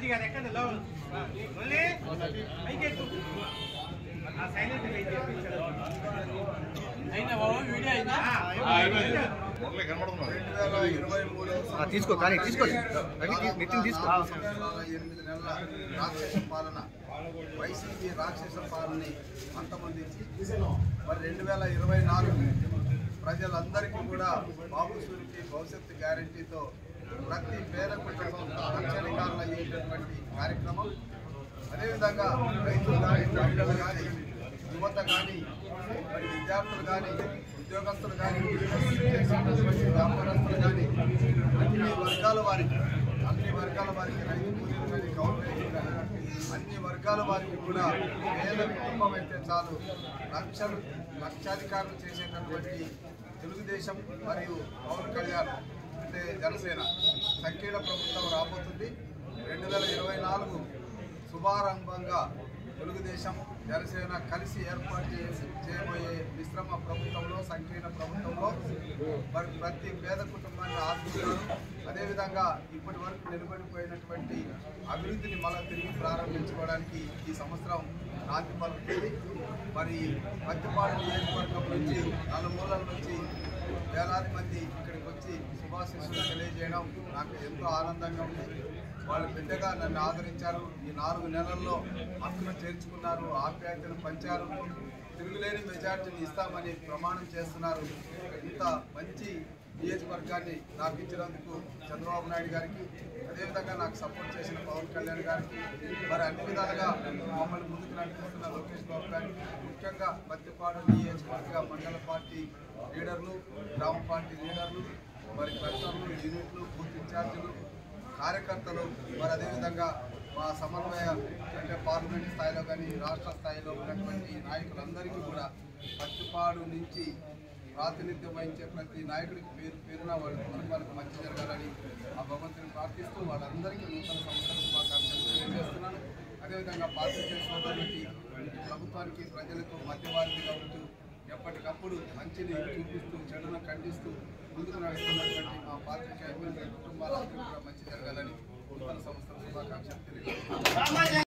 అది కాదు ఎక్కడ లో మళ్ళీ పైకెత్తు ఆ సైలెంట్ అయినా బాబు వీడియో అయిందా మురళి కనబడుతున్నాడు రెండు వేల ఇరవై మూడవ సంవత్సరం తీసుకో, కానీ తీసుకోండి. అన్ని తీ- నితిన్ తీసుకో. నాలుగు సంవత్సరాల ఎనిమిది నెలల రాక్షస పాలన వైసీపీ రాక్షస పాలనని అంతమందించి మరి రెండు వేల ఇరవై నాలుగు ప్రజలందరికీ కూడా బాబు సూరికి భవిష్యత్తు గ్యారంటీతో ప్రతి పేద కుటుంబం లక్షణికారులు అయ్యేటటువంటి కార్యక్రమం అదేవిధంగా రైతులు కానీ మహిళలు కానీ యువత కానీ మరి విద్యార్థులు కానీ ఉద్యోగస్తులు కానీ బిజినెస్ చేసేటటువంటి వ్యాపారస్తులు కానీ అన్ని వర్గాల వారికి అన్ని వర్గాల వారికి రైతు కూలీలు కానీ కౌలు రైతులు కానీ అన్ని వర్గాల వారికి కూడా పేద కుటుంబం అయితే చాలు లక్షలు లక్షాధికారులు చేసేటటువంటి తెలుగుదేశం మరియు పవన్ కళ్యాణ్ అంటే జనసేన సంకీర్ణ ప్రభుత్వం రాబోతుంది రెండు వేల ఇరవై నాలుగు శుభారంభంగా తెలుగుదేశం జనసేన కలిసి ఏర్పాటు చేసి చేయబోయే మిశ్రమ ప్రభుత్వంలో సంకీర్ణ ప్రభుత్వంలో మరి ప్రతి పేద కుటుంబాన్ని ఆదుకుంటారు అదేవిధంగా ఇప్పటి వరకు నిలబడిపోయినటువంటి అభివృద్ధిని మళ్ళీ తిరిగి ప్రారంభించుకోవడానికి ఈ సంవత్సరం నాంది పలుకుతుంది మరి పత్తిపాడు నియోజకవర్గం నుంచి నలుమూలల నుంచి వేలాది మంది ఇక్కడికి వచ్చి శుభాశీస్సులు తెలియజేయడం నాకు ఎంతో ఆనందంగా ఉంది వాళ్ళు బిడ్డగా నన్ను ఆదరించారు ఈ నాలుగు నెలల్లో హక్కును చేర్చుకున్నారు ఆప్యాయతను పంచారు తిరుగులేని మెజార్టీని ఇస్తామని ప్రమాణం చేస్తున్నారు ఇంత మంచి నియోజకవర్గాన్ని నాకు ఇచ్చినందుకు చంద్రబాబు నాయుడు గారికి అదేవిధంగా నాకు సపోర్ట్ చేసిన పవన్ కళ్యాణ్ గారికి మరి అన్ని విధాలుగా మమ్మల్ని ముందుకు నడిపిస్తున్న లోకేష్ బాబు గారికి ముఖ్యంగా మత్తిపాడు నియోజకవర్గ మండల పార్టీ లీడర్లు గ్రామ పార్టీ లీడర్లు మరి క్లస్టర్లు యూనిట్లు బూత్ ఇన్ఛార్జీలు కార్యకర్తలు మరి అదేవిధంగా మా సమన్వయ అంటే పార్లమెంట్ స్థాయిలో కానీ రాష్ట్ర స్థాయిలో ఉన్నటువంటి నాయకులందరికీ కూడా పత్తిపాడు నుంచి ప్రాతినిధ్యం వహించే ప్రతి నాయకుడికి పేరు పేరున వాళ్ళ కుటుంబాలకు మంచి జరగాలని ఆ భగవంతుని ప్రార్థిస్తూ వాళ్ళందరికీ నూతన సంవత్సర శుభాకాంక్షలు తెలియజేస్తున్నాను అదేవిధంగా పాత్రికేయ సోదరులకి ప్రభుత్వానికి ప్రజలకు మధ్యవారిగా ఉంటూ ఎప్పటికప్పుడు మంచిని చూపిస్తూ చెడును ఖండిస్తూ ముందుకు నడుస్తున్నటువంటి మా పాత్రికేయ కుటుంబాలందరికీ కూడా మంచి జరగాలని నూతన సంవత్సర శుభాకాంక్షలు తెలియజేస్తున్నాను